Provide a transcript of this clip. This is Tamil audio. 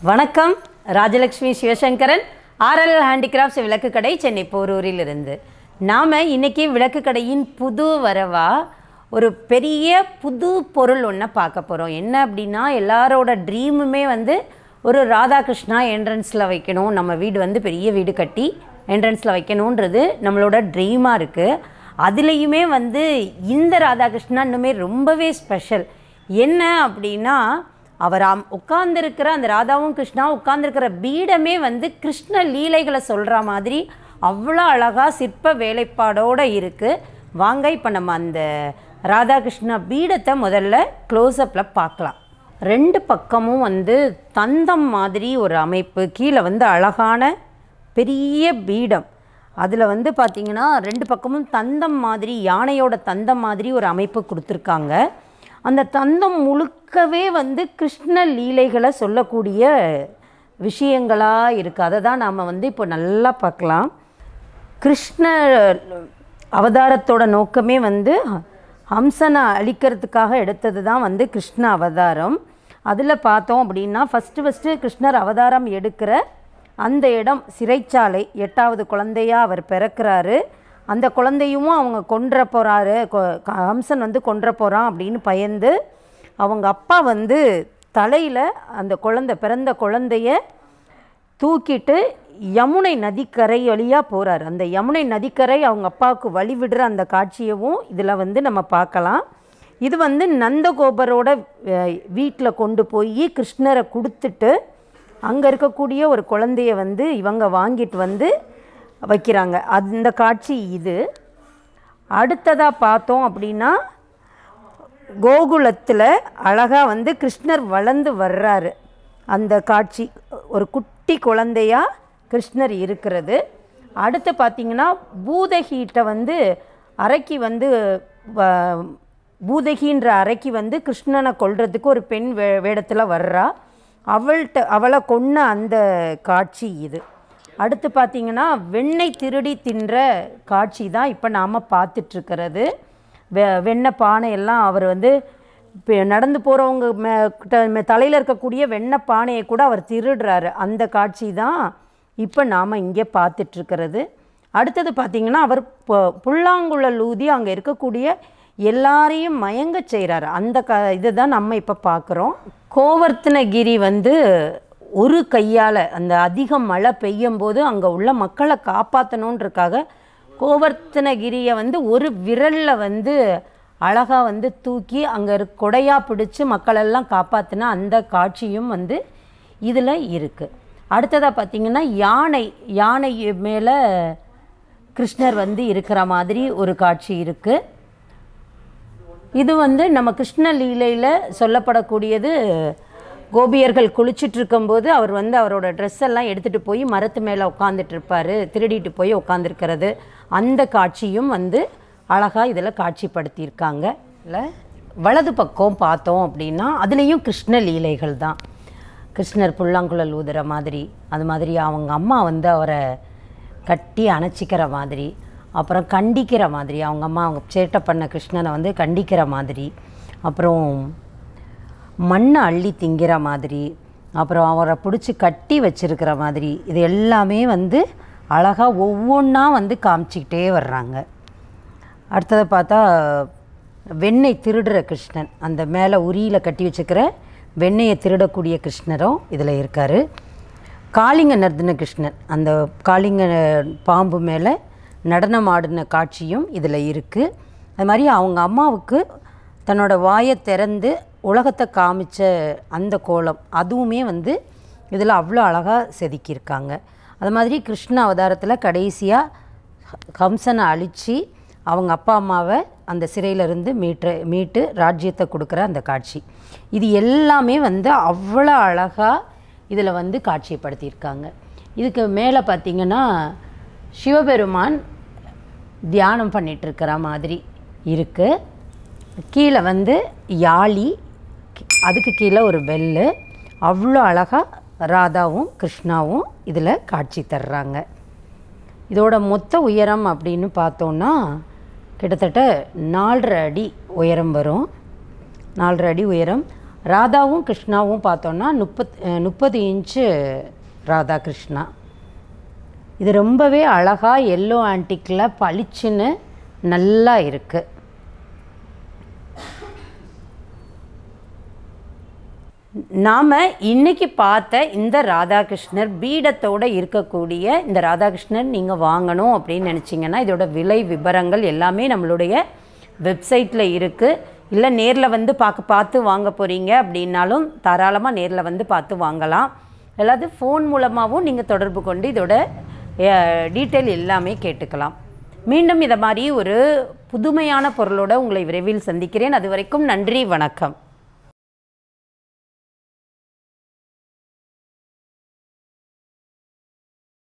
வணக்கம் ராஜலக்ஷ்மி சிவசங்கரன் ஆர்எல் ஹேண்டிகிராஃப்ட்ஸ் விளக்கு கடை சென்னை போரூரில் இருந்து நாம் இன்னைக்கு விளக்கு கடையின் புது வரவா ஒரு பெரிய புது பொருள் ஒன்றை பார்க்க போகிறோம் என்ன அப்படின்னா எல்லாரோட ட்ரீமுமே வந்து ஒரு ராதாகிருஷ்ணா என்ட்ரன்ஸில் வைக்கணும் நம்ம வீடு வந்து பெரிய வீடு கட்டி என்ட்ரன்ஸில் வைக்கணுன்றது நம்மளோட ட்ரீமாக இருக்குது அதுலேயுமே வந்து இந்த ராதாகிருஷ்ணா இன்னுமே ரொம்பவே ஸ்பெஷல் என்ன அப்படின்னா அவர் அம் உட்கார்ந்துருக்கிற அந்த ராதாவும் கிருஷ்ணா உட்கார்ந்துருக்கிற பீடமே வந்து கிருஷ்ண லீலைகளை சொல்கிற மாதிரி அவ்வளோ அழகாக சிற்ப வேலைப்பாடோடு இருக்குது வாங்க இப்போ நம்ம அந்த ராதாகிருஷ்ணா பீடத்தை முதல்ல க்ளோஸ்அப்பில் பார்க்கலாம் ரெண்டு பக்கமும் வந்து தந்தம் மாதிரி ஒரு அமைப்பு கீழே வந்து அழகான பெரிய பீடம் அதில் வந்து பார்த்திங்கன்னா ரெண்டு பக்கமும் தந்தம் மாதிரி யானையோட தந்தம் மாதிரி ஒரு அமைப்பு கொடுத்துருக்காங்க அந்த தந்தம் முழுக்கவே வந்து கிருஷ்ண லீலைகளை சொல்லக்கூடிய விஷயங்களாக இருக்குது அதை தான் நாம் வந்து இப்போ நல்லா பார்க்கலாம் கிருஷ்ண அவதாரத்தோட நோக்கமே வந்து ஹம்சனை அழிக்கிறதுக்காக எடுத்தது தான் வந்து கிருஷ்ண அவதாரம் அதில் பார்த்தோம் அப்படின்னா ஃபஸ்ட்டு ஃபஸ்ட்டு கிருஷ்ணர் அவதாரம் எடுக்கிற அந்த இடம் சிறைச்சாலை எட்டாவது குழந்தையா அவர் பிறக்கிறாரு அந்த குழந்தையும் அவங்க கொன்ற போகிறாரு ஹம்சன் வந்து கொன்ற போகிறான் அப்படின்னு பயந்து அவங்க அப்பா வந்து தலையில் அந்த குழந்தை பிறந்த குழந்தைய தூக்கிட்டு யமுனை நதிக்கரை வழியாக போகிறார் அந்த யமுனை நதிக்கரை அவங்க அப்பாவுக்கு வழி விடுற அந்த காட்சியவும் இதில் வந்து நம்ம பார்க்கலாம் இது வந்து நந்தகோபரோட வீட்டில் கொண்டு போய் கிருஷ்ணரை கொடுத்துட்டு அங்கே இருக்கக்கூடிய ஒரு குழந்தைய வந்து இவங்க வாங்கிட்டு வந்து வைக்கிறாங்க அந்த காட்சி இது அடுத்ததாக பார்த்தோம் அப்படின்னா கோகுலத்தில் அழகாக வந்து கிருஷ்ணர் வளர்ந்து வர்றாரு அந்த காட்சி ஒரு குட்டி குழந்தையா கிருஷ்ணர் இருக்கிறது அடுத்து பார்த்திங்கன்னா பூதகிட்ட வந்து அரைக்கி வந்து வ- பூதகின்ற அரைக்கி வந்து கிருஷ்ணனை கொல்றதுக்கு ஒரு பெண் வே வேடத்தில் வர்றா அவள்கிட்ட அவளை கொன்ன அந்த காட்சி இது அடுத்து பார்த்திங்கன்னா வெண்ணெய் திருடி தின்ற காட்சி தான் இப்போ நாம் பார்த்துட்ருக்கிறது வெ வெண்ணெய் பானையெல்லாம் அவர் வந்து இப்போ நடந்து போகிறவங்க மே கிட்ட மே- தலையில் இருக்கக்கூடிய வெண்ணெய் பானையை கூட அவர் திருடுறாரு அந்த காட்சி தான் இப்போ நாம் இங்கே பார்த்துட்ருக்கிறது அடுத்தது பார்த்திங்கன்னா அவர் பு- புல்லாங்குழல் ஊதி அங்கே இருக்கக்கூடிய எல்லாரையும் மயங்க செய்கிறாரு அந்த க இதை தான் நம்ம இப்போ பார்க்குறோம் கோவர்த்தனகிரி வந்து ஒரு கையால் அந்த அதிக மழை பெய்யும் போது அங்கே உள்ள மக்களை காப்பாற்றணுன்றக்காக கோவர்த்தனகிரியை வந்து ஒரு விரலில் வந்து அழகாக வந்து தூக்கி அங்கே கொடையாக பிடிச்சி மக்களெல்லாம் காப்பாற்றின அந்த காட்சியும் வந்து இதில் இருக்குது அடுத்ததாக பார்த்திங்கன்னா யானை யானை மேலே கிருஷ்ணர் வந்து இருக்கிற மாதிரி ஒரு காட்சி இருக்குது இது வந்து நம்ம கிருஷ்ண லீலையில் சொல்லப்படக்கூடியது கோபியர்கள் குளிச்சுட்டு இருக்கும்போது அவர் வந்து அவரோட ட்ரெஸ் எல்லாம் எடுத்துகிட்டு போய் மரத்து மேலே உட்காந்துட்டு இருப்பார் திருடிட்டு போய் உட்காந்துருக்கிறது அந்த காட்சியும் வந்து அழகாக இதில் காட்சிப்படுத்தியிருக்காங்க இல்லை வலது பக்கம் பார்த்தோம் அப்படின்னா அதுலேயும் கிருஷ்ண லீலைகள் தான் கிருஷ்ணர் புல்லாங்குழல் ஊதுற மாதிரி அது மாதிரி அவங்க அம்மா வந்து அவரை கட்டி அணைச்சிக்கிற மாதிரி அப்புறம் கண்டிக்கிற மாதிரி அவங்க அம்மா அவங்க சேட்டை பண்ண கிருஷ்ணனை வந்து கண்டிக்கிற மாதிரி அப்புறம் மண்ணை அள்ளி திங்கிற மாதிரி அப்புறம் அவரை பிடிச்சி கட்டி வச்சிருக்கிற மாதிரி இது எல்லாமே வந்து அழகாக ஒவ்வொன்றா வந்து காமிச்சிக்கிட்டே வர்றாங்க அடுத்ததை பார்த்தா வெண்ணெய் திருடுற கிருஷ்ணன் அந்த மேலே உரியில் கட்டி வச்சுக்கிற வெண்ணெயை திருடக்கூடிய கிருஷ்ணரும் இதில் இருக்கார் காளிங்க நர்தன கிருஷ்ணன் அந்த காளிங்க பாம்பு மேலே நடனம் ஆடின காட்சியும் இதில் இருக்குது அது மாதிரி அவங்க அம்மாவுக்கு தன்னோட வாயை திறந்து உலகத்தை காமிச்ச அந்த கோலம் அதுவுமே வந்து இதில் அவ்வளோ அழகாக செதுக்கியிருக்காங்க அது மாதிரி கிருஷ்ண அவதாரத்தில் கடைசியாக ஹம்சனை அழித்து அவங்க அப்பா அம்மாவை அந்த சிறையிலிருந்து மீட்டு மீட்டு ராஜ்யத்தை கொடுக்குற அந்த காட்சி இது எல்லாமே வந்து அவ்வளோ அழகாக இதில் வந்து காட்சிப்படுத்தியிருக்காங்க இதுக்கு மேலே பார்த்திங்கன்னா சிவபெருமான் தியானம் பண்ணிட்டு இருக்கிற மாதிரி இருக்குது கீழே வந்து யாழி அதுக்கு கீழே ஒரு பெல்லு அவ்வளோ அழகாக ராதாவும் கிருஷ்ணாவும் இதில் காட்சி தர்றாங்க இதோட மொத்த உயரம் அப்படின்னு பார்த்தோன்னா கிட்டத்தட்ட நாலரை அடி உயரம் வரும் நாலரை அடி உயரம் ராதாவும் கிருஷ்ணாவும் பார்த்தோன்னா முப்பத் முப்பது இன்ச்சு ராதா கிருஷ்ணா இது ரொம்பவே அழகாக எல்லோ ஆன்டிக்கில் பளிச்சுன்னு நல்லா இருக்குது நாம் இன்னைக்கு பார்த்த இந்த ராதாகிருஷ்ணர் பீடத்தோடு இருக்கக்கூடிய இந்த ராதாகிருஷ்ணர் நீங்கள் வாங்கணும் அப்படின்னு நினச்சிங்கன்னா இதோட விலை விவரங்கள் எல்லாமே நம்மளுடைய வெப்சைட்டில் இருக்குது இல்லை நேரில் வந்து பார்க்க பார்த்து வாங்க போகிறீங்க அப்படின்னாலும் தாராளமாக நேரில் வந்து பார்த்து வாங்கலாம் அல்லாது ஃபோன் மூலமாகவும் நீங்கள் தொடர்பு கொண்டு இதோட டீட்டெயில் எல்லாமே கேட்டுக்கலாம் மீண்டும் இதை மாதிரி ஒரு புதுமையான பொருளோட உங்களை விரைவில் சந்திக்கிறேன் அது வரைக்கும் நன்றி வணக்கம்